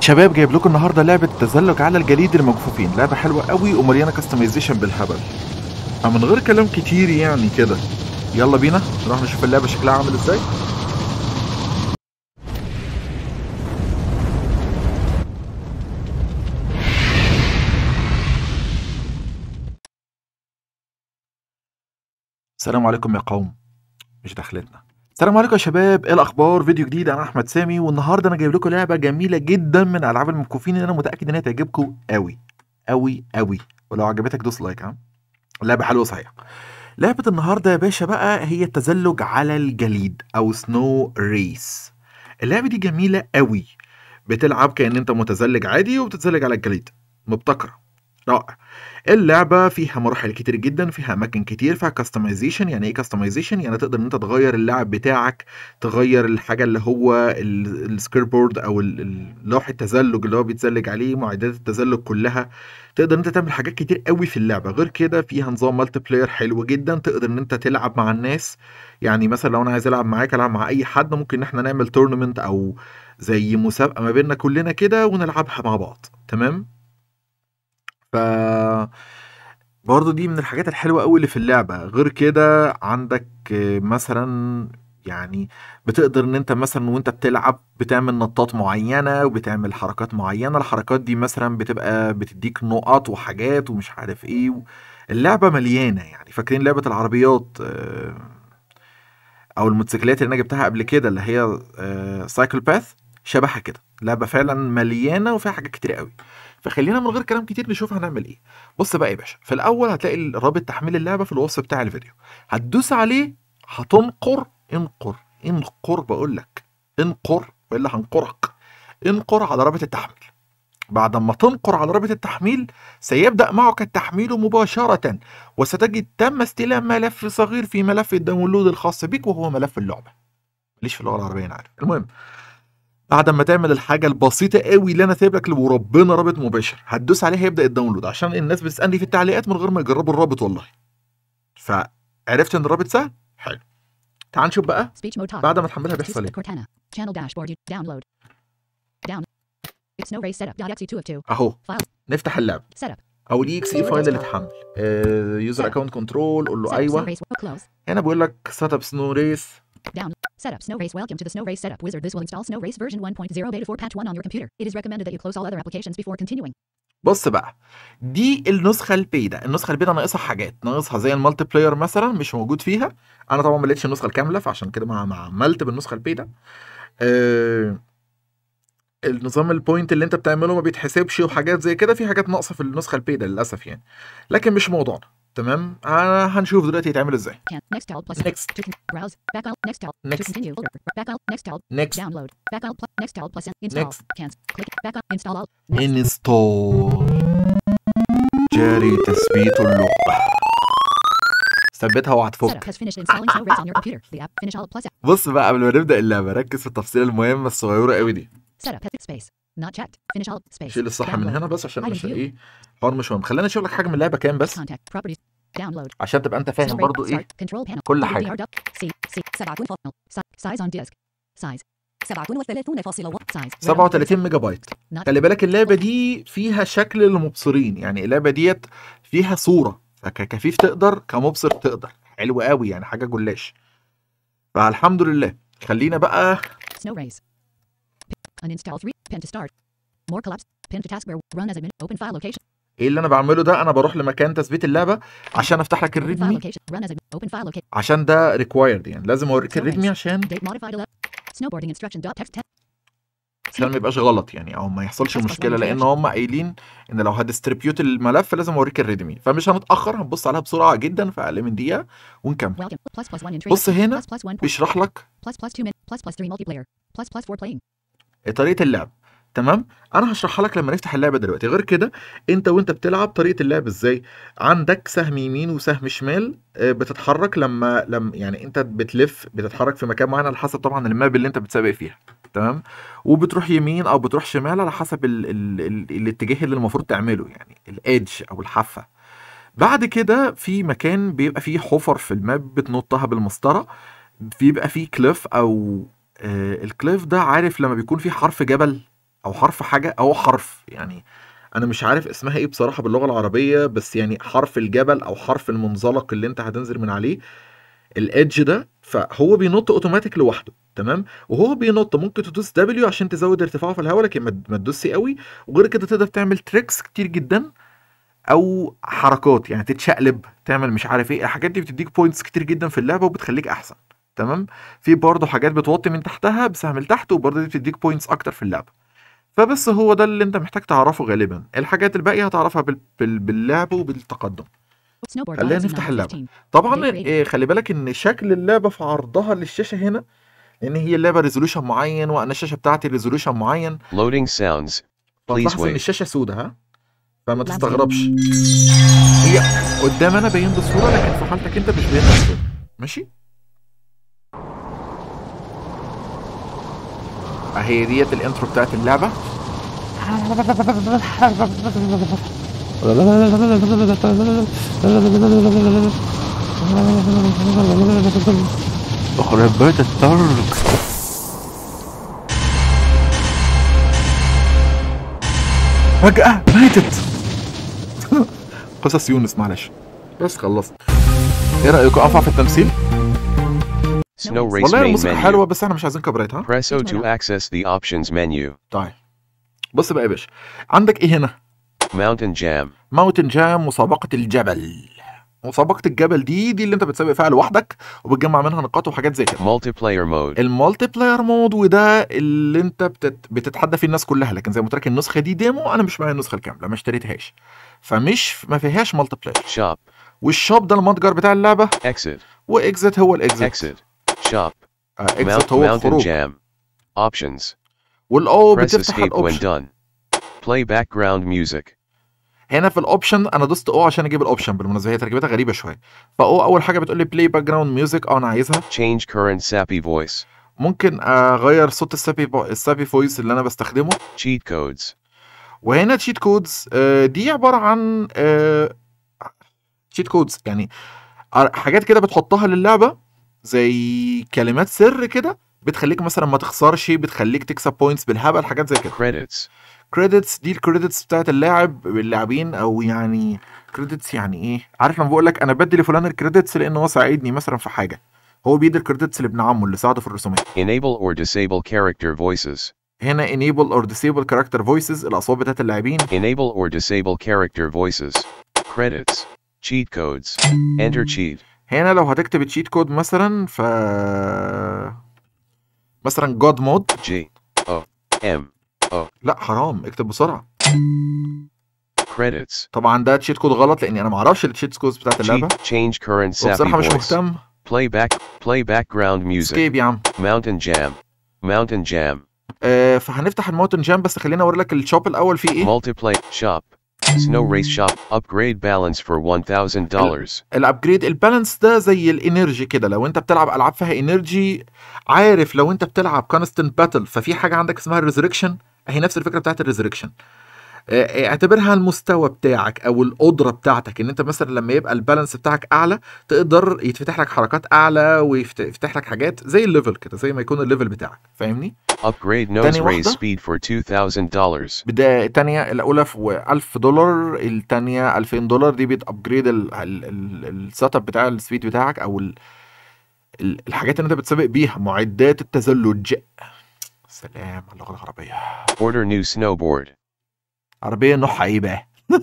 شباب جايب لكم النهارده لعبه تزلج على الجليد المكفوفين لعبه حلوه قوي ومليانه كاستمايزيشن بالهبل فمن غير كلام كتير يعني كده يلا بينا نروح نشوف اللعبه شكلها عامل ازاي السلام عليكم يا قوم مش دخلتنا السلام عليكم يا شباب ايه الاخبار فيديو جديد انا احمد سامي والنهارده انا جايب لكم لعبه جميله جدا من العاب المكفوفين اللي انا متاكد انها تعجبكم قوي قوي قوي ولو عجبتك دوس لايك ها اللعبه حلوه صحيح لعبه النهارده يا باشا بقى هي التزلج على الجليد او سنو ريس اللعبه دي جميله قوي بتلعب كأن انت متزلج عادي وبتتزلج على الجليد مبتكره رائع اللعبه فيها مراحل كتير جدا فيها اماكن كتير فيها كاستمايزيشن يعني ايه كاستمايزيشن يعني تقدر ان انت تغير اللاعب بتاعك تغير الحاجه اللي هو السكير بورد او ال- ال- لوح التزلج اللي هو بيتزلج عليه معدات التزلج كلها تقدر ان انت تعمل حاجات كتير قوي في اللعبه غير كده فيها نظام مالتي بلاير حلو جدا تقدر ان انت تلعب مع الناس يعني مثلا لو انا عايز العب معاك العب مع اي حد ممكن ان احنا نعمل تورنمنت او زي مسابقه ما بيننا كلنا كده ونلعبها مع بعض تمام ف برضه دي من الحاجات الحلوة قوي اللي في اللعبة غير كده عندك آه، مثلا يعني بتقدر ان انت مثلا وانت بتلعب بتعمل نطات معينة وبتعمل حركات معينة الحركات دي مثلا بتبقى بتديك نقط وحاجات ومش عارف ايه اللعبة مليانة يعني فاكرين لعبة العربيات آه، او الموتوسيكلات اللي انا جبتها قبل كده اللي هي سايكل باث شبهها كده لعبة فعلا مليانة وفيها حاجات كتير قوي فخلينا من غير كلام كتير نشوف هنعمل ايه بص بقى يا باشا في الاول هتلاقي رابط تحميل اللعبه في الوصف بتاع الفيديو هتدوس عليه هتنقر انقر انقر بقول لك انقر والا هنقرك انقر على رابط التحميل بعد ما تنقر على رابط التحميل سيبدأ معك التحميل مباشرة وستجد تم استلام ملف صغير في ملف الداونلود الخاص بك وهو ملف اللعبة ماليش في اللغة العربية أنا عارف المهم بعد ما تعمل الحاجه البسيطه قوي اللي انا سايب لك وربنا رابط مباشر هتدوس عليه هيبدا الداونلود عشان الناس بتسالني في التعليقات من غير ما يجربوا الرابط والله فعرفت ان الرابط سهل حلو تعال نشوف بقى Speech mode top. بعد ما تحملها To بيحصل ايه select Cortana. Channel dashboard. You download. Down. It's no race setup.exe 2 of 2. اهو File. نفتح اللعب Setup. او الاي اكس اي فايل اللي اتحمل يوزر اكونت كنترول قول له Setup. Snow ايوه race. Close. هنا بيقول لك سيت اب سنو ريس Down. Setup. Snow race. Welcome to the Snow race setup wizard. This will install Snow race version 1.0 beta 4 patch 1 on your computer. It is recommended that you close all other applications before continuing. بص بقى دي النسخه البيدا النسخه البيدا ناقصها حاجات ناقصها زي المالتي بلاير مثلا مش موجود فيها انا طبعا ما لقيتش النسخه الكامله فعشان كده ما ما عملت بالنسخه البيدا آه النظام البوينت اللي انت بتعمله ما بيتحسبش وحاجات زي كده في حاجات ناقصه في النسخه البيدا للاسف يعني لكن مش موضوعنا تمام أنا هنشوف دلوقتي يتعمل ازاي Can. Next alt plus. Next. To con- browse. Back alt. Next alt. To Next. continue. Folder. Back alt. Next alt. next Download. Back alt plus. Next alt plus. Install. Next. Cancel. Click. Back alt. Install alt. Next. انستول جاري تثبيت اللغه ثبتها وهتفك Setup has finished installing Snow race on your computer. The app. Finish alt plus. app. بص بقى قبل ما نبدا اللعبه ركز في التفصيله المهمه الصغيره قوي دي Setup. has Space. Not checked. Finish alt. Space. شيل الصح من Download. هنا بس عشان Item مش view. ايه حوار مش مهم خلينا نشوف لك حاجه من اللعبه كام بس Contact. Properties. Download. عشان تبقى انت فاهم Snow برضو rate. ايه Start. Control panel. كل DVR حاجة. duck. C. C. 37 فاصل. Si- Size on disk. Size. 37.1 Size. 37 ميجا بايت Not خلي بالك اللعبه دي فيها شكل للمبصرين يعني اللعبه ديت فيها صوره فككفيف تقدر كمبصر تقدر حلو قوي يعني حاجه جلاش فالحمد لله خلينا بقى Snow race. Uninstall 3. Pin to start. More collapse. Pin to taskbar. Run as admin. Open file location. ايه اللي انا بعمله ده انا بروح لمكان تثبيت اللعبه عشان افتح لك Open file الريدمي location. Run as admin. Open file location. عشان ده ريكوايرد يعني لازم اوريك الريدمي عشان Date modified 11. Snowboarding instruction. Dot text 10. عشان ما يبقاش غلط يعني او ما يحصلش Plus plus مشكله one لان introduction. هم قايلين ان لو هديستريبيوت الملف لازم اوريك الريدمي فمش هنتاخر هنبص عليها بسرعه جدا في اقل من دقيقه ونكمل Welcome. Plus plus 1 in بص trade. هنا Plus plus 1. بيشرح لك Plus plus 2 min. Plus plus 3 multiplayer. Plus plus 4 playing. طريقه اللعب تمام انا هشرحها لك لما نفتح اللعبه دلوقتي غير كده انت وانت بتلعب طريقه اللعب ازاي عندك سهم يمين وسهم شمال آه، بتتحرك لما لما يعني انت بتلف بتتحرك في مكان معين على حسب طبعا الماب اللي انت بتسابق فيها تمام وبتروح يمين او بتروح شمال على حسب ال ال ال الاتجاه اللي المفروض تعمله يعني الايدج او الحافه بعد كده في مكان بيبقى فيه حفر في الماب بتنطها بالمسطره بيبقى فيه كليف او آه الكليف ده عارف لما بيكون فيه حرف جبل او حرف حاجه او حرف يعني انا مش عارف اسمها ايه بصراحه باللغه العربيه بس يعني حرف الجبل او حرف المنزلق اللي انت هتنزل من عليه الايدج ده فهو بينط اوتوماتيك لوحده تمام وهو بينط ممكن تدوس دبليو عشان تزود ارتفاعه في الهواء لكن ما ما تدوسش قوي وغير كده تقدر تعمل تريكس كتير جدا او حركات يعني تتشقلب تعمل مش عارف ايه الحاجات دي بتديك بوينتس كتير جدا في اللعبه وبتخليك احسن تمام في برضه حاجات بتوطي من تحتها بسهم لتحت وبرضه دي بتديك بوينتس اكتر في اللعبه فبس هو ده اللي انت محتاج تعرفه غالبا الحاجات الباقيه هتعرفها بال... بال... باللعب وبالتقدم Snowboard خلينا Galaxy نفتح number اللعبة. 15. طبعا Day created. إيه خلي بالك ان شكل اللعبه في عرضها للشاشه هنا لان هي اللعبه ريزولوشن معين وانا الشاشه بتاعتي ريزولوشن معين Loading sounds. Please فتلاحظ ان wait. الشاشه سودة ها فما Last تستغربش هي قدام انا باين بالصوره لكن في حالتك انت مش باين بالصوره ماشي اهي ديت الانترو بتاعت اللعبه اخرب بيت الترك فجأة ماتت قصص يونس معلش بس خلصت ايه رأيكم انفع في التمثيل؟ Snow race والله main الموسيقى menu. حلوة بس احنا مش عايزين كوبريت ها؟ Press O to access the options menu. طيب بص بقى يا باشا عندك ايه هنا؟ Mountain Jam. ماونتن جام مسابقة الجبل مسابقة الجبل دي دي اللي انت بتسابق فيها لوحدك وبتجمع منها نقاط وحاجات زي كده Multiplayer mode. المالتي بلاير مود وده اللي انت بتت... بتتحدى فيه الناس كلها لكن زي ما قلت لك النسخه دي ديمو انا مش معايا النسخه الكامله ما اشتريتهاش فمش ما فيهاش مالتي بلاير Shop. والشوب ده المتجر بتاع اللعبه Exit. واكزit هو الاكزit Exit. Shop. اكزit Mount, هو mountain الخروج Jam. Options. والاو Press بتفتح escape when الاوبشن done. Play background music. هنا في الاوبشن انا دوست او عشان اجيب الاوبشن بالمناسبه هي تركيبتها غريبه شويه فاو اول حاجه بتقول لي بلاي باك جراوند ميوزك اه انا عايزها Change current sappy voice. ممكن اغير صوت السابي بو... السابي فويس اللي انا بستخدمه Cheat codes. وهنا تشيت كودز دي عباره عن تشيت كودز يعني آه، حاجات كده بتحطها للعبه زي كلمات سر كده بتخليك مثلا ما تخسرش بتخليك تكسب بوينتس بالهبل حاجات زي كده Credits. كريدتس دي الكريدتس بتاعت اللاعب اللاعبين او يعني كريدتس يعني ايه عارف لما بقول لك انا بدي لفلان الكريدتس لان هو ساعدني مثلا في حاجه هو بيدي الكريدتس لابن عمه اللي ساعده في الرسومات Enable or disable character voices. هنا enable or disable character voices الاصوات بتاعت اللاعبين Enable or disable character voices. Credits. Cheat codes. Enter cheat. هنا لو هتكتب التشيت كود مثلا ف مثلا جود مود G. O. M. لا حرام اكتب بسرعه Credits. طبعا ده تشيت كود غلط لاني انا ما اعرفش التشيت كودز بتاعت اللعبه Cheat. Change current sappy وبصراحه مش voice. مهتم Play back. Play background music. سكيب يا عم Mountain Jam. Mountain Jam. آه فهنفتح الموتن جام بس خليني اوري لك الشوب الاول فيه ايه Multiplayer shop. Snow race shop. Upgrade balance for $1,000. الابجريد البالانس ده زي الانرجي كده لو انت بتلعب العاب فيها انرجي عارف لو انت بتلعب كونستنت باتل ففي حاجه عندك اسمها الريزركشن اهي نفس الفكره بتاعت الريزركشن اعتبرها المستوى بتاعك او القدره بتاعتك ان انت مثلا لما يبقى البالانس بتاعك اعلى تقدر يتفتح لك حركات اعلى ويفتح لك حاجات زي الليفل كده زي ما يكون الليفل بتاعك فاهمني Upgrade nose Tani raise واحدة. speed for $2,000. بداية التانية الأولى في 1000 دولار التانية 2000 دولار دي بتأبجريد السيت اب بتاع السبيد بتاعك أو ال ال الحاجات اللي أنت بتسابق بيها معدات التزلج سلام على اللغة العربية Order new snowboard. عربية نوعها إيه بقى؟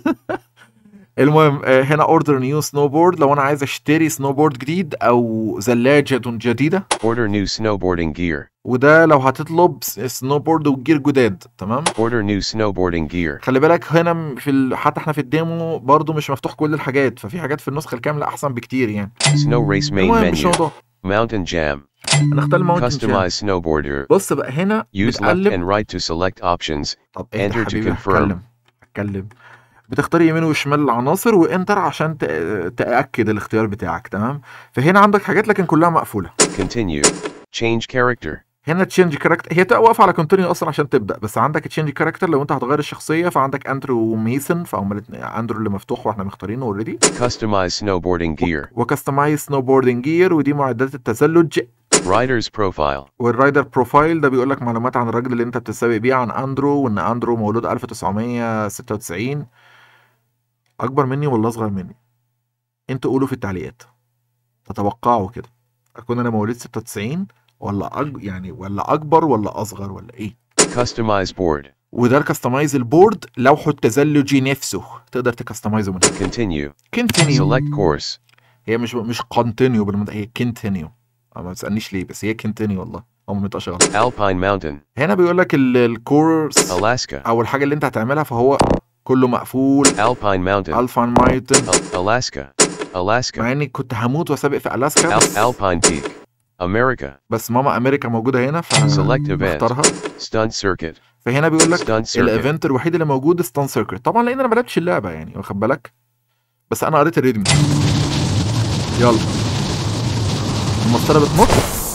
المهم آه، هنا اوردر نيو سنو بورد لو انا عايز اشتري سنو بورد جديد او زلاجة جديدة Order new snowboarding gear. وده لو هتطلب سنو بورد وجير جداد تمام Order new snowboarding gear. خلي بالك هنا في ال... حتى احنا في الديمو برضو مش مفتوح كل الحاجات ففي حاجات في النسخه الكامله احسن بكتير يعني Snow race main المهم مش menu. موضوع Mountain jam. هنختار الماونتن Customize snowboarder. بص بقى هنا Use left بتقلب and right to select options. طب اهدى enter to حبيبي confirm. هتكلم هتكلم بتختار يمين وشمال العناصر وانتر عشان ت... تاكد الاختيار بتاعك تمام فهنا عندك حاجات لكن كلها مقفوله Continue. Change character. هنا تشينج كاركتر هي تبقى واقفه على كونتينيو اصلا عشان تبدا بس عندك تشينج كاركتر لو انت هتغير الشخصيه فعندك اندرو وميسن فهم الاتنين اندرو اللي مفتوح واحنا مختارينه اوريدي Customize snowboarding gear. وكستمايز سنو بوردنج جير ودي معدات التزلج Rider's profile. والرايدر بروفايل ده بيقول لك معلومات عن الراجل اللي انت بتسابق بيه عن اندرو وان اندرو مولود 1996 اكبر مني ولا اصغر مني انتوا قولوا في التعليقات تتوقعوا كده اكون انا مواليد 96 ولا أج... يعني ولا اكبر ولا اصغر ولا ايه Customize board. وده الكستمايز البورد لوحه التزلجي نفسه تقدر تكستمايزه من هنا Continue. كونتينيو Select course. هي مش مش كونتينيو بالمنطق هي كونتينيو ما تسالنيش ليه بس هي كونتينيو والله هو ما بينطقش غلط Alpine mountain. هنا بيقول لك ال- الكورس Alaska. او الحاجه اللي انت هتعملها فهو كله مقفول Alpine mountain. الفا مايتن Al- Alaska. Alaska. مع اني كنت هموت واسابق في الاسكا Al- بس, Alpine peak. America. بس ماما امريكا موجوده هنا Select event. فاختارها Stunt circuit. فهنا بيقول لك Stunt circuit. الايفنت الوحيد اللي موجود ستان سيركت طبعا لان انا ما لعبتش اللعبه يعني واخد بالك بس انا قريت الريدنج يلا المسطره بتنط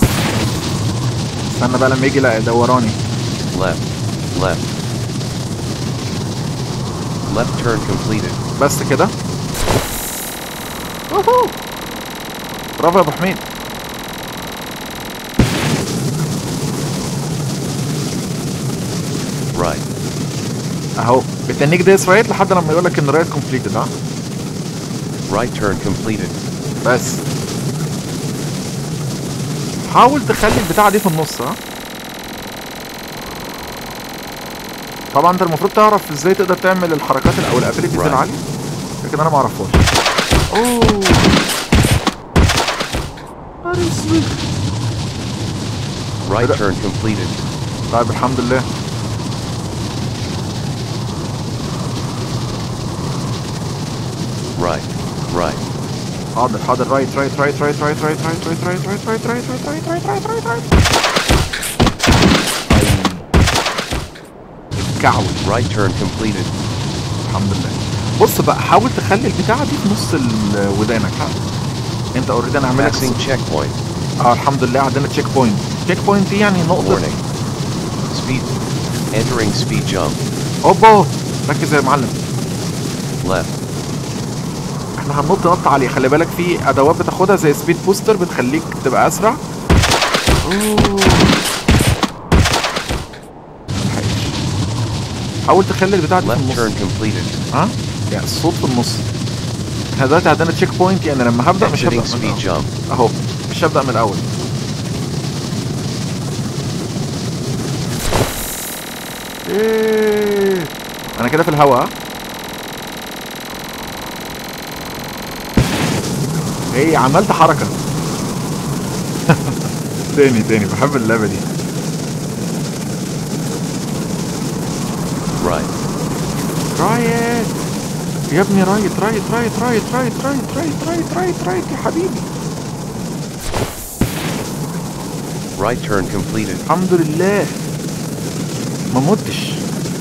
استنى بقى لما يجي لا ده وراني Left. Left. Left turn completed. بس كده ووهو. برافو يا ابو حميد Right. اهو بتنيك ديس رايت لحد لما يقول لك ان رايت كومبليتد ها Right turn completed. بس حاول تخلي البتاعه دي في النص ها طبعا انت المفروض تعرف ازاي تقدر تعمل الحركات او الابيليتيز Right. العاليه لكن انا ما اعرفهاش اوه نهار اسود. Right Right. turn completed. طيب الحمد لله Right. Right. حاضر حاضر رايت رايت رايت رايت رايت رايت رايت رايت رايت رايت رايت رايت رايت رايت رايت رايت رايت رايت الكعوي Right turn completed. الحمد لله بص بقى حاول تخلي البتاعه دي في نص ال- ودانك ها انت اوريدي انا عامل لك Passing checkpoint. اه الحمد لله عندنا تشيك بوينت تشيك بوينت دي يعني نقطه Warning. Speed. Entering speed jump. اوبا ركز يا معلم Left. احنا هننط نط عاليه خلي بالك في ادوات بتاخدها زي سبيد بوستر بتخليك تبقى اسرع أوه. ملحقش. حاول تخلي البتاعه دي في Left turn النص completed. ها يعني الصوت في النص احنا دلوقتي عندنا تشيك بوينت يعني لما هبدا مش هبدا Exiting من speed الأول. jump. اهو مش هبدا من الاول ايه انا كده في الهواء ها؟ ايه عملت حركه تاني تاني بحب اللعبه دي Right. رايت يا ابني رايت رايت رايت رايت رايت رايت رايت رايت رايت رايت يا حبيبي Right turn completed. الحمد لله ما متش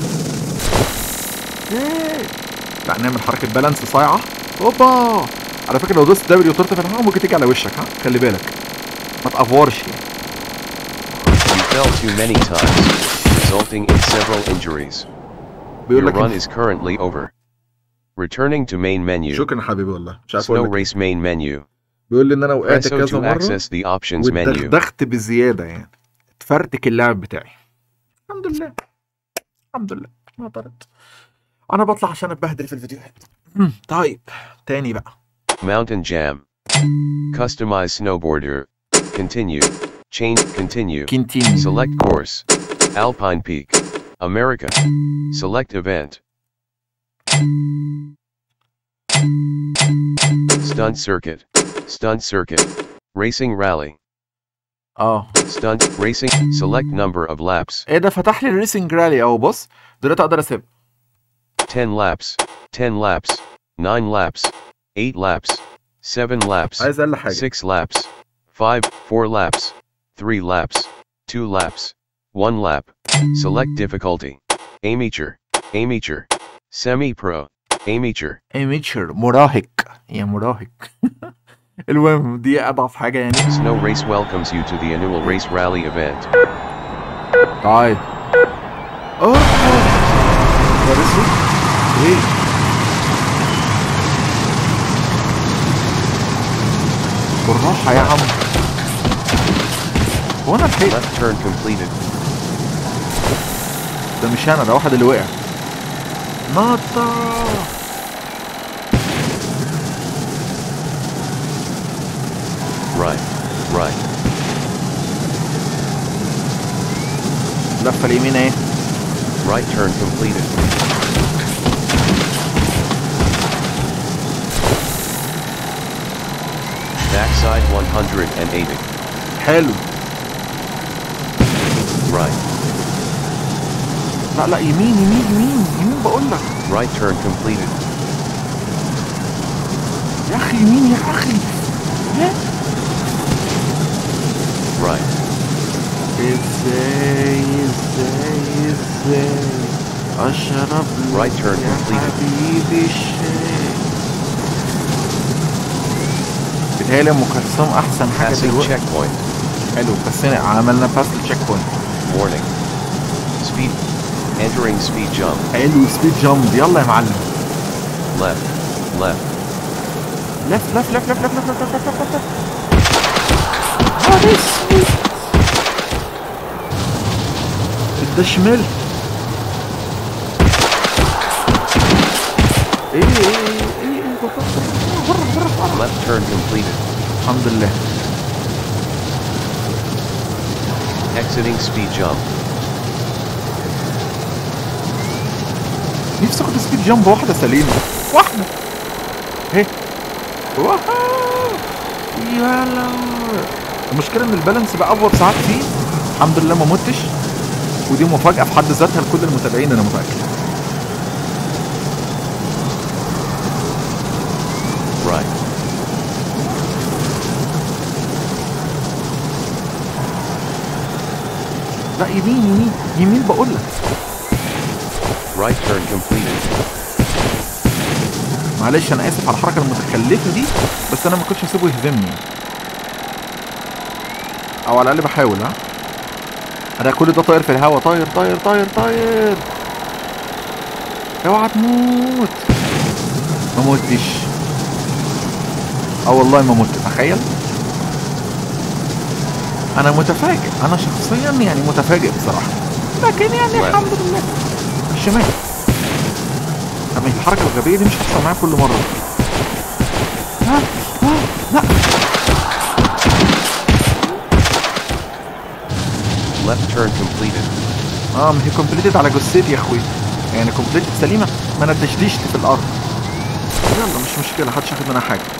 إيه. لا نعمل حركة بالانس صايعة اوبا على فكرة لو دوست دبليو وطرت في الهواء ممكن تيجي على وشك ها خلي بالك ما تقفورش يعني You fell too many times, resulting in several injuries. بيقول Your لك run إن- is currently over. Returning to main menu. شكرا يا حبيبي والله مش عارف Snow اقول لك race main menu. بيقول لي ان انا وقعت Press O كذا to مرة access the options menu. واتدغدغت بزيادة يعني اتفرتك اللعب بتاعي الحمد لله الحمد لله ما طرت انا بطلع عشان اتبهدل في الفيديوهات مم، طيب تاني بقى Mountain jam. Customize snowboarder. Continue. Change. Continue. كنتيني Select course. Alpine Peak. America. Select event. Stunt circuit. Stunt circuit. Racing rally. اه Stunt racing. Select number of laps. ايه ده فتح لي الريسنج رالي اهو بص دلوقتي اقدر اسيب 10 laps. 10 laps. 9 laps. 8 laps. 7 laps. عايز اقل حاجه 6 laps. 5, 4 laps. 3 laps. 2 laps. 1 lap. Select difficulty. Amateur. Amateur. Semi-pro. Amateur. اميتشر مراهق يا مراهق المهم دي اضعف حاجه يعني Snow Race welcomes you to the annual race rally event. طيب اه يا اسود ايه بالراحه يا عم هو انا لحقت Left turn completed. ده مش انا ده واحد اللي وقع نطة Right. Right. لفة اليمين اهي Right turn completed. Backside 180. حلو Right. لا لا يمين يمين يمين يمين بقول لك Right turn completed. يا اخي يمين يا اخي يا Right. ازاي ازاي ازاي اشرب لك Right turn يا completed. حبيبي الشاي بيتهيألي ام كلثوم احسن حاجه Passing دلوقتي checkpoint. حلو بس هنا عملنا باس تشيك بوينت Warning. Speed. Entering speed jump. حلو سبيد جامب يلا يا معلم Left. Left. لف لف لف لف لف لف لف لف لف لف نهار اسود ده شمال ايه ايه ايه ايه ايه بره بره بره Left turn completed. الحمد لله Exiting speed jump. نفسي اخد سبيد جامب واحده سليمه واحده اهي واو يلا المشكله ان البالانس بقى افور ساعات فيه الحمد لله ما متش ودي مفاجاه في حد ذاتها لكل المتابعين انا متاكد Right. لا يمين يمين يمين بقول لك Right turn completed. معلش انا اسف على الحركه المتخلفه دي بس انا ما كنتش هسيبه يهزمني او على الاقل بحاول ها انا كل ده طاير في الهوا طاير طاير طاير طاير اوعى تموت ما متش اه والله ما مت تخيل انا متفاجئ انا شخصيا يعني متفاجئ بصراحه لكن يعني واحد. الحمد لله الشمال طب ما هي الحركه الغبيه دي مش هتحصل معايا كل مره ها ها لا Left turn completed. اه ما هي كومبليتد على جثتي يا اخويا يعني كومبليتد سليمه ما انا دشدشت في الارض يلا مش مشكله محدش ياخد منها حاجه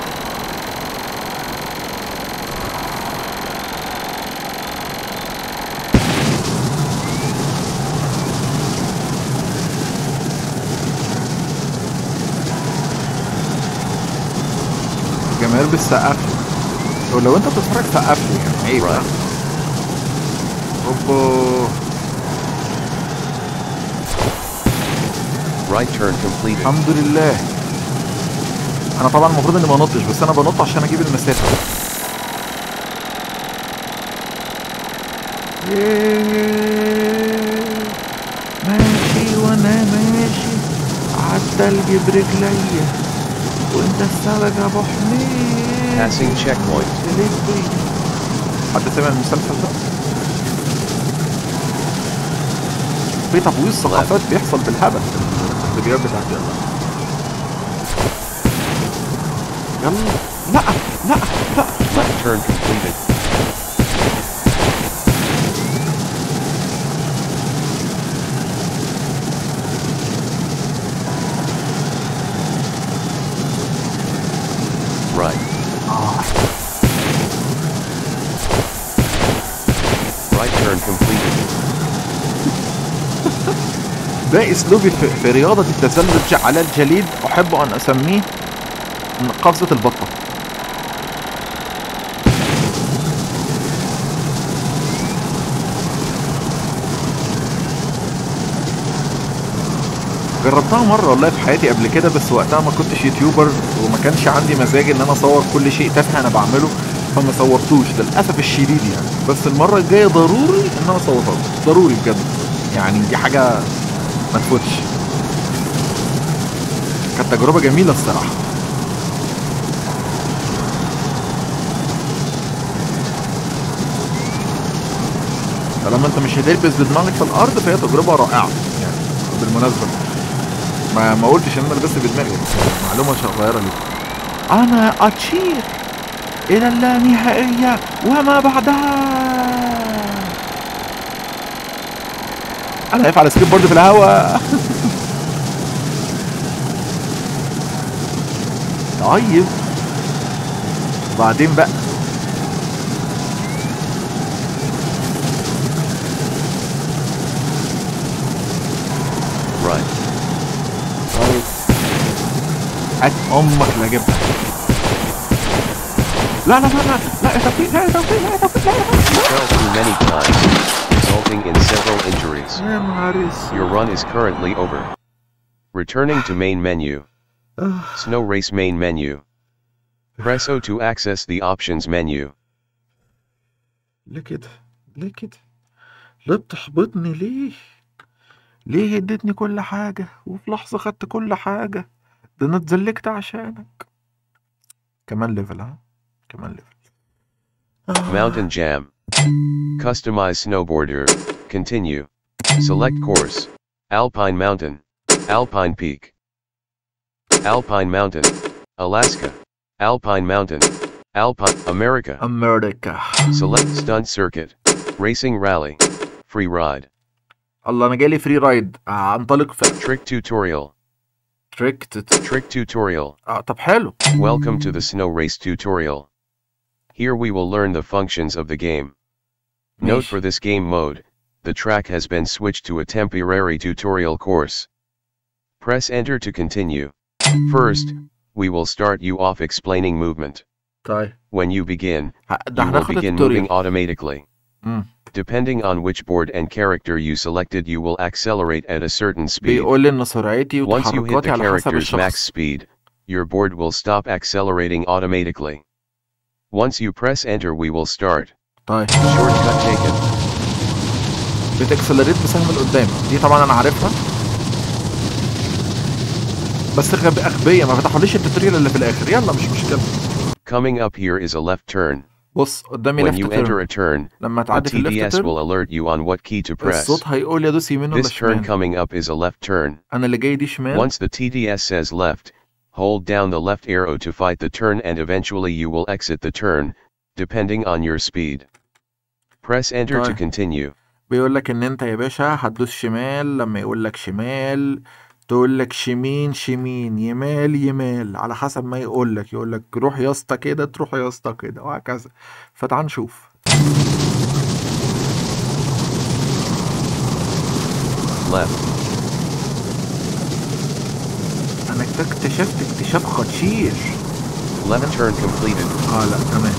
الجماهير بتسقف له ولو انت بتتفرج سقف له يعني عيب ها؟ Right. اوبا Right turn completed. الحمد لله انا طبعا المفروض اني ما انطش بس انا بنط عشان اجيب المسافه ياه. ماشي وانا ماشي عالتلج برجليا وانت السمك يا ابو حميد Passing checkpoint. ليك بيه. حد سمع المسلسل ده؟ في تبويظ ثقافات بيحصل بالهبل في الفيديوهات بتاعت يلا يلا لا لا لا Left turn completed. Right. آه. Right turn completed. ده اسلوبي في, في رياضة التزلج على الجليد احب ان اسميه قفزة البطة جربتها مرة والله في حياتي قبل كده بس وقتها ما كنتش يوتيوبر وما كانش عندي مزاج ان انا اصور كل شيء تافه انا بعمله فما صورتوش للاسف الشديد يعني بس المرة الجاية ضروري ان انا اصورها ضروري بجد يعني دي حاجة ما تفوتش كانت تجربة جميلة الصراحة طالما انت مش هتلبس بدماغك في الارض فهي تجربه رائعه يعني بالمناسبه ما ما قلتش ان انا لبست بدماغي بس معلومه صغيره ليك انا اتشير الى اللانهائيه وما بعدها انا واقف على سكيت بورد في الهواء طيب وبعدين بقى Right. طيب هات امك اللي جبتها لا لا لا لا لا يا توفيق لا يا توفيق لا يا توفيق لا يا توفيق Fell through many times, resulting in several injuries. يا نهار اسود Your run is currently over. Returning to main menu. Snow race main menu. Press O to access the options menu. ليه كده ليه كده ليه بتحبطني ليه ليه اديتني كل حاجة وفي لحظة خدت كل حاجة ده انا اتزلكت عشانك كمان ليفل ها كمان ليفل Mountain Jam. Customize snowboarder. Continue. Select course. Alpine Mountain. Alpine Peak. Alpine Mountain. Alaska. Alpine Mountain. Alpine America. امريكا Select stunt circuit. Racing rally. Free ride. الله انا جالي فري رايد آه، انطلق في Trick tutorial. تريك Trick tutorial. اه طب حلو Welcome to the snow race tutorial. Here we will learn the functions of the game. Note ماشي. for this game mode, the track has been switched to a temporary tutorial course. Press enter to continue. First, we will start you off explaining movement. طيب When you begin, ه- ده you will هناخد begin moving التوتوريال automatically. مم. Depending on which board and character you selected you will accelerate at a certain speed. بيقول لي ان سرعتي Once you hit وتحركاتي the على حسب character's max الشخص speed, your board will stop accelerating automatically. Once you press enter we will start. طيب Shortcut taken. بتكسلريت بسهم لقدام دي طبعا انا عارفها بس غب اغبيه ما فتحوليش التوتوريال اللي في الاخر يلا مش مشكله Coming up here is a left turn. بص قدامي When ليفت you enter تيرن a turn, لما a تعدي في الليفت TDS تيرن will alert you on what key to press. الصوت هيقول لي ادوس يمين ولا This turn شمال coming up is a left turn. انا اللي جاي دي شمال Once the TDS says left, hold down the left arrow to fight the turn and eventually you will exit the turn, depending on your speed. Press enter to طيب. continue. بيقول لك ان انت يا باشا هتدوس شمال لما يقول لك شمال تقول لك شمين شمين يمال يمال على حسب ما يقول لك يقول لك روح يا اسطى كده تروح يا اسطى كده وهكذا فتعال نشوف Left. انا اكتشفت اكتشاف خطير Left turn completed. اه لا تمام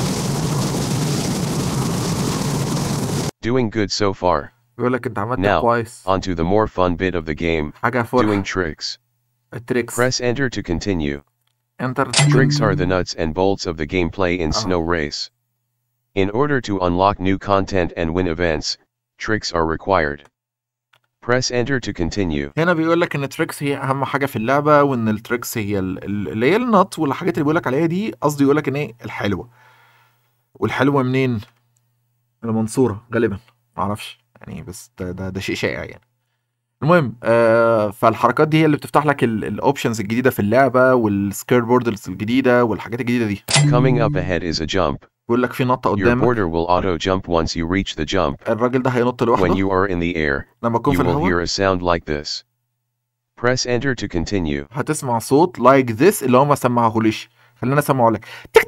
Doing good so far. بيقول لك انت عملت Now, كويس onto the more fun bit of the game, حاجه doing فرق tricks. التريكس Press enter to continue. انتر Tricks are the nuts and bolts of the gameplay in Oh. Snow Race. In order to unlock new content and win events, tricks are required. Press enter to continue. هنا بيقول لك ان التريكس هي اهم حاجه في اللعبه وان التريكس هي ال- ال- اللي هي النط والحاجات اللي بيقول لك عليها دي قصدي يقول لك ان ايه الحلوه والحلوه منين من المنصوره غالبا معرفش يعني بس ده ده, ده شيء شائع يعني المهم آه فالحركات دي هي اللي بتفتح لك الاوبشنز الجديده في اللعبه والسكير بوردرز الجديده والحاجات الجديده دي Coming up ahead is a jump. بيقول لك في نطه Your قدامك border will auto jump once you reach the jump. الراجل ده هينط When لوحده you are in the air, لما تكون you في will الهواء hear a sound like this. Press enter to continue. هتسمع صوت لايك ذس اللي هو ما سمعهوليش خلينا اسمعه لك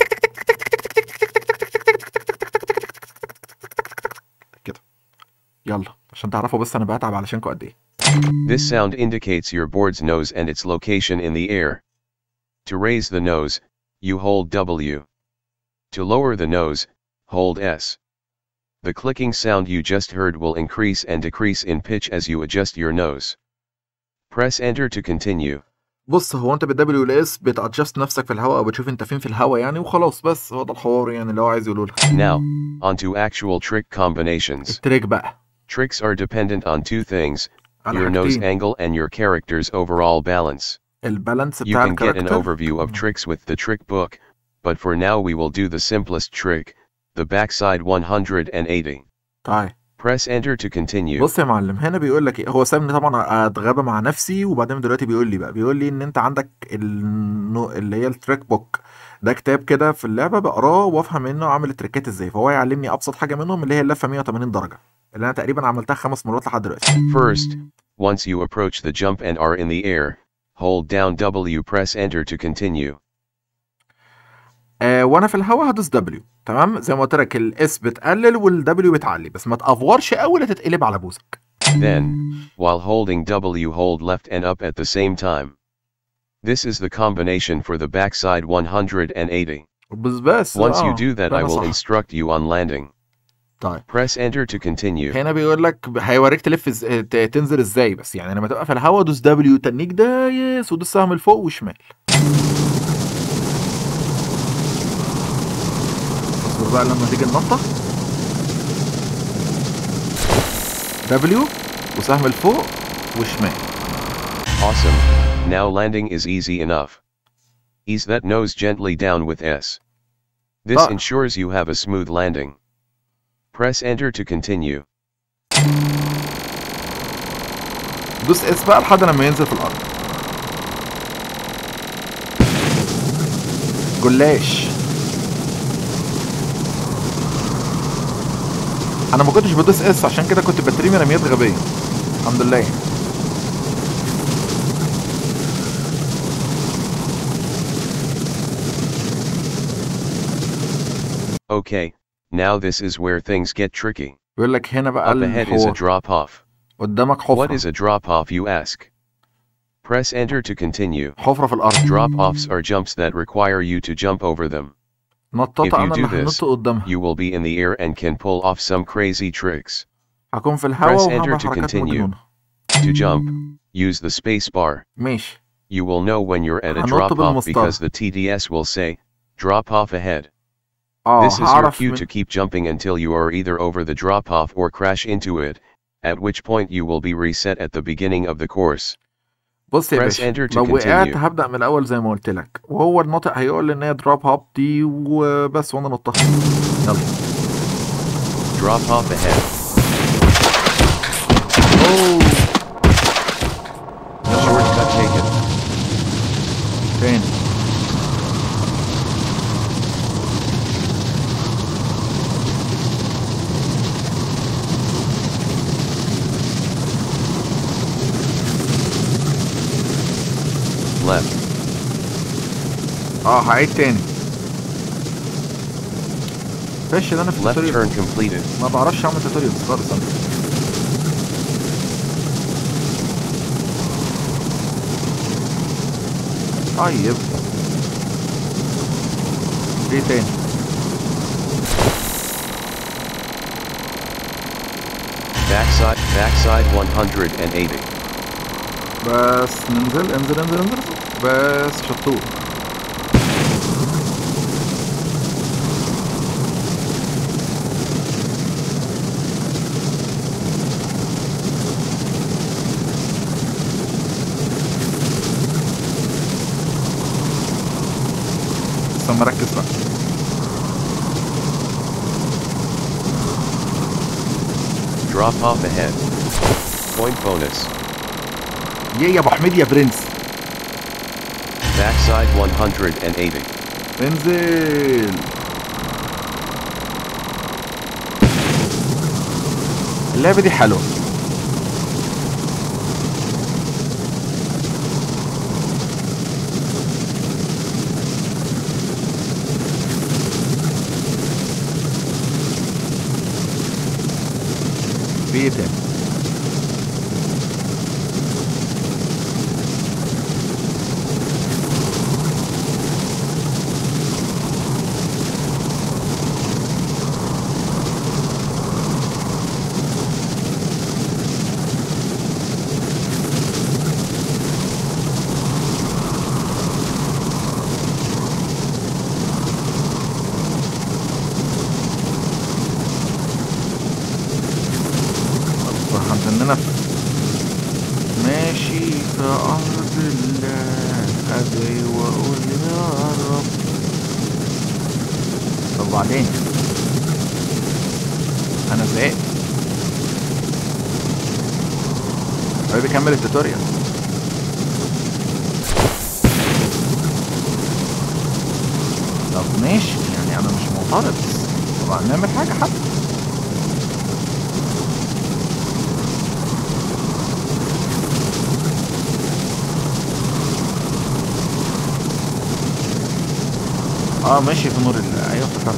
كده يلا عشان تعرفوا بس انا بتعب علشانكم قد ايه This sound indicates your board's nose and its location in the air. To raise the nose, you hold W. To lower the nose, hold S. The clicking sound you just heard will increase and decrease in pitch as you adjust your nose. Press enter to continue. بص هو انت بالدبليو والاس بتادجست نفسك في الهواء او بتشوف انت فين في الهواء يعني وخلاص بس هو ده الحوار يعني اللي هو عايز يقوله لك Now, onto actual trick combinations. التريك بقى Tricks are dependent on two things على your nose حاجتين angle and your character's overall balance. البالانس You بتاع can get an الكاركتر overview of tricks with the trick book, but for now we will do the simplest trick, the backside 180. طيب Press enter to continue. بص يا معلم هنا بيقول لك ايه هو سابني طبعا اتغابى مع نفسي وبعدين دلوقتي بيقول لي بقى بيقول لي ان انت عندك النو... اللي هي التريك بوك ده كتاب كده في اللعبه بقراه وافهم منه اعمل التريكات ازاي فهو يعلمني ابسط حاجه منهم اللي هي اللفه 180 درجه اللي انا تقريبا عملتها خمس مرات لحد دلوقتي First, once you approach the jump and are in the air, hold down W press enter to continue. آه وانا في الهواء هدوس دبليو تمام زي ما قلت لك الاس بتقلل والدبليو بتعلي بس ما تافورش قوي لا تتقلب على بوزك Then, while holding W hold left and up at the same time. This is the combination for the backside 180. بس بس Once آه، you do that I أنا will صح. instruct you on landing. طيب Press enter to continue. هنا بيقول لك هيوريك تلف إز... ت- تنزل ازاي بس يعني لما تبقى في الهواء دوس دبليو تنيك دايس ودوس سهم لفوق وشمال اصبر بقى لما تيجي النطة دبليو وسهم لفوق وشمال Awesome. Now landing is easy enough. Ease that nose gently down with S. This Ah. ensures you have a smooth landing. Press enter to continue. دوس اس بقى لحد لما ينزل في الارض جلاش انا ما كنتش بدوس اس عشان كده كنت بترمي رميات غبيه الحمد لله يعني. Okay, now this is where things get tricky. بيقول لك هنا بقى Up ahead is a الحوار drop off. قدامك What حفره is a drop off you ask? Press enter to continue. حفره في الارض Drop offs are jumps that require you to jump over them. If نطاطه you انا do اللي this, هنط قدامها You will be in the air and can pull off some crazy tricks. هكون في الهواء Press enter وهعمل to حركات continue. مجنونه To jump, use the space bar. ماشي You will know when you're at a هنط drop off بالمسطرة. because the TDS will say, drop off ahead. اه This is your هعرف cue من... to keep jumping until you are either over the drop off or crash into it, at which point you will be reset at the beginning of the course. بص يا Press باشا enter to لو وقعت continue. هبدأ من الأول زي ما قلت لك وهو الناطق هيقول لي إن هي دروب هاب دي وبس وأنا نطها يلا Drop off ahead. أوه Shortcut taken. تاني Left. اه هعيد تاني فاش ده انا في Left التوتوريال turn completed. ما بعرفش اعمل توتوريال خالص انا طيب ايه تاني Backside, backside 180. بس ننزل انزل انزل انزل بس شطور استنى مركز بقى Drop off ahead. Point bonus. يا يا ابو حميد يا برنس Backside 180. انزل اللعبة دي حلوة في ايه تاني فهمت ان انا ماشي في ارض الله ادعي واقول يا رب طب وبعدين انا زهقت حبيبي كمل التوتوريال طب ماشي يعني انا مش معترض طبعا نعمل حاجه حتى اه ماشي في نور ال- ايوه افتكرت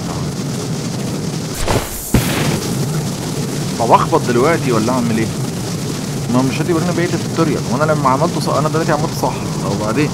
طب اخبط دلوقتي ولا اعمل ايه؟ ما مش هدي يورينا بقيه التوتوريال وانا لما عملته صح انا دلوقتي عملته صح طب وبعدين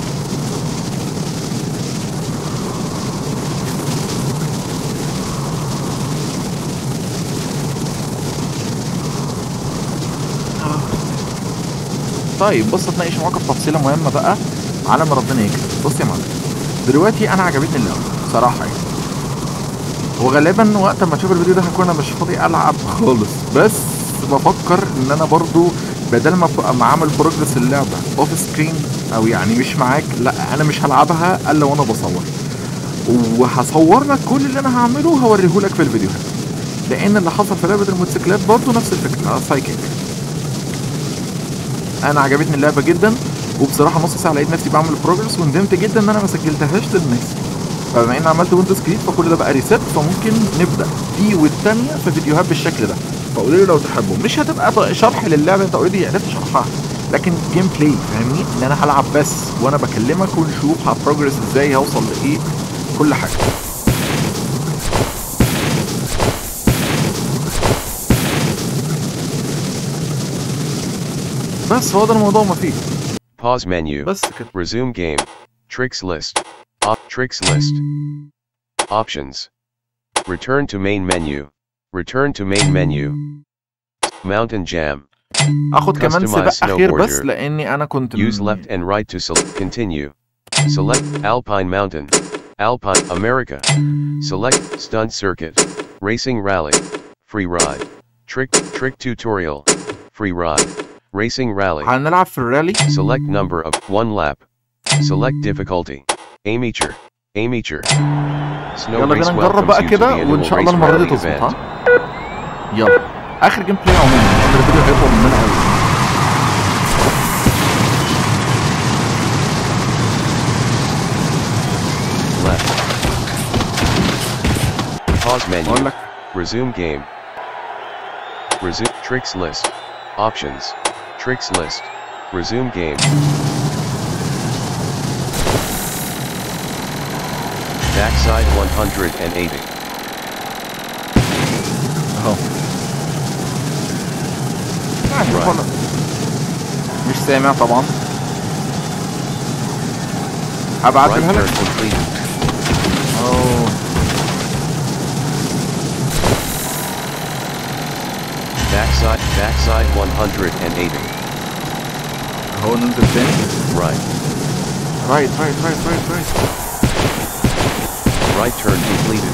آه. طيب بص اتناقش معاك في تفصيله مهمه بقى على ما ربنا يكرم بص يا معلم دلوقتي انا عجبتني اللعبه صراحه يعني وغالبا وقت ما تشوف الفيديو ده هكون انا مش فاضي العب خالص بس بفكر ان انا برضو بدل ما ابقى معامل بروجرس اللعبه اوف سكرين او يعني مش معاك لا انا مش هلعبها الا وانا بصور وهصور لك كل اللي انا هعمله هوريه لك في الفيديوهات لان اللي حصل في لعبه الموتوسيكلات برضو نفس الفكره سايكيك انا عجبتني اللعبه جدا وبصراحه نص ساعه لقيت نفسي بعمل بروجرس وندمت جدا ان انا ما سجلتهاش للناس فبما ان عملت ويندوز كريت فكل ده بقى ريست فممكن نبدا دي والثانيه في فيديوهات بالشكل ده فقولوا لي لو تحبوا مش هتبقى ط- شرح للعبه انت اوريدي عرفت شرحها لكن جيم بلاي فاهمني ان انا هلعب بس وانا بكلمك ونشوف هبروجرس ازاي هوصل لايه كل حاجه بس هو ده الموضوع ما فيه Pause menu. بس كده Resume game. Tricks list. Op tricks list. Options. Return to main menu. Return to main menu. Mountain jam. اخد كمان Customize سباق اخير بس snowboarder. لاني انا كنت Use م- left and right to select. Continue. Select Alpine Mountain. Alpine America. Select Stunt Circuit. Racing Rally. Free ride. Trick Trick Tutorial. Free ride. Racing Rally. هنلعب في الرالي Select number of one lap. Select difficulty. Amateur. Amateur. Snow يلا race بينا نجرب welcomes بقى you to كده the وان annual شاء الله race المره دي rally تظبط event. ها يلا اخر جيم بلاي عموما لان الفيديو هيطول مننا قوي Left. Pause اقول menu. لك Resume game. Resume tricks list. Options. Tricks list. Resume game. Backside 180. اهو يعني Right. خلاص. مش سامع طبعا Right هبعتها turn لك completed. اوه Backside, backside 180. اهو ننزل تاني Right. رايت رايت رايت رايت رايت Right turn completed.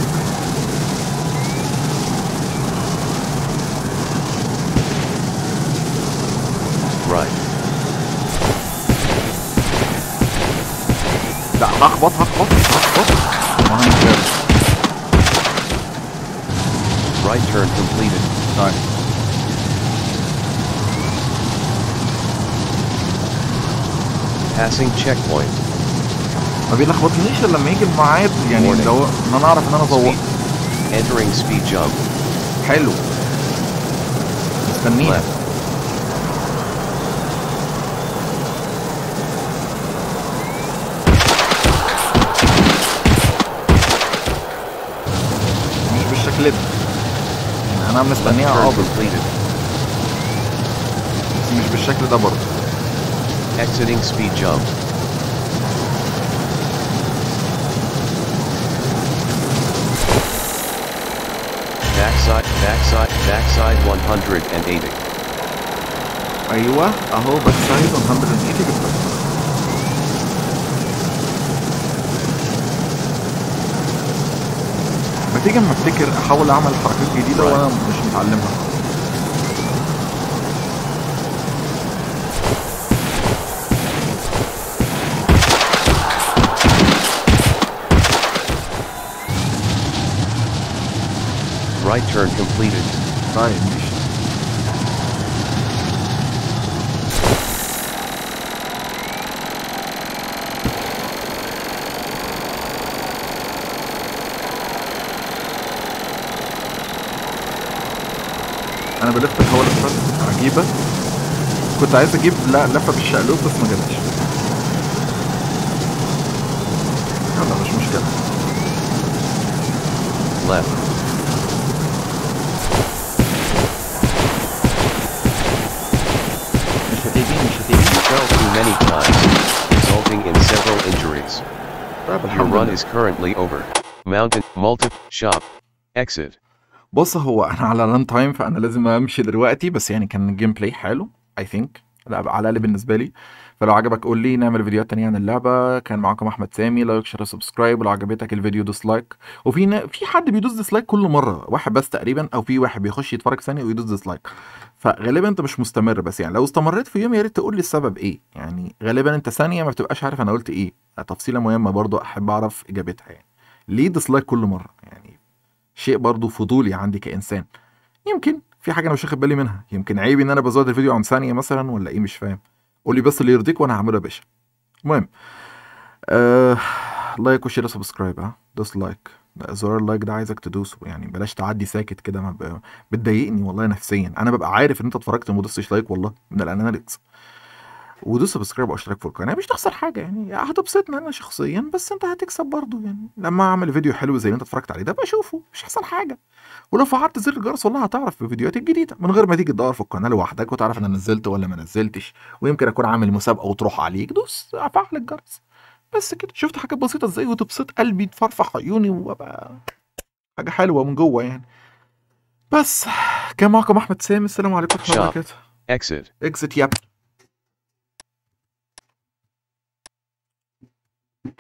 Right. لا هخبط هخبط هخبط وهنجرب Right turn completed. طيب Passing checkpoint. ما بيلخبطنيش الا لما يجي الميعاد يعني Warning. لو ان انا اعرف ان انا زوقت Speed. Entering speed jump. حلو مستنيه Left. مش بالشكل ده يعني انا Left مستنيها turn اه بس completed. مش بالشكل ده برضه Exiting speed jump. Backside, backside, backside 180. ايوه اهو باك سايد 180 جبتها ما تيجي اما افتكر احاول اعمل حركات جديده Right. وانا مش متعلمها Right turn completed. طيب ماشي انا بلف الهوا لفه عجيبه كنت عايز اجيب لا لفه بالشقلوب بس ما جابش يلا مش مشكله left, مش هتيجي مش هتيجي fell through many times, resulting in several injuries. طيب Your الحمد run لله is currently over. Mountain, multi, shop, exit. بص هو انا على ران تايم فانا لازم امشي دلوقتي بس يعني كان الجيم بلاي حلو اي ثينك لا على الاقل بالنسبه لي فلو عجبك قول لي نعمل فيديوهات تانية عن اللعبه كان معاكم احمد سامي لايك شير سبسكرايب ولو عجبتك الفيديو دوس لايك وفي نا... في حد بيدوس ديسلايك كل مره واحد بس تقريبا او في واحد بيخش يتفرج ثانيه ويدوس ديسلايك فغالبا انت مش مستمر بس يعني لو استمريت في يوم يا ريت تقول لي السبب ايه يعني غالبا انت ثانيه ما بتبقاش عارف انا قلت ايه تفصيله مهمه برضو احب اعرف اجابتها يعني ليه ديسلايك كل مره يعني شيء برضو فضولي عندي كانسان يمكن في حاجه انا مش واخد بالي منها يمكن عيب ان انا بزود الفيديو عن ثانيه مثلا ولا ايه مش فاهم قولي بس اللي يرضيك وانا هعمله يا باشا المهم آه لايك وشير وسبسكرايب ها دوس لايك لا، زرار اللايك ده عايزك تدوسه يعني بلاش تعدي ساكت كده ما ب- بتضايقني والله نفسيا انا ببقى عارف ان انت اتفرجت وما دوستش لايك والله من الاناليتكس ودوس سبسكرايب واشتراك في القناه مش تخسر حاجه يعني هتبسطني انا شخصيا بس انت هتكسب برضه يعني لما اعمل فيديو حلو زي اللي انت اتفرجت عليه ده بشوفه مش هيحصل حاجه ولو فعلت زر الجرس والله هتعرف بفيديوهاتي الجديده من غير ما تيجي تدور في القناه لوحدك وتعرف انا نزلت ولا ما نزلتش ويمكن اكون عامل مسابقه وتروح عليك دوس فعل الجرس بس كده شفت حاجه بسيطه ازاي وتبسط قلبي تفرفح عيوني وابقى حاجه حلوه من جوه يعني بس كان معكم احمد سامي السلام عليكم ورحمه الله Shop. وبركاته Exit. اكزت ياب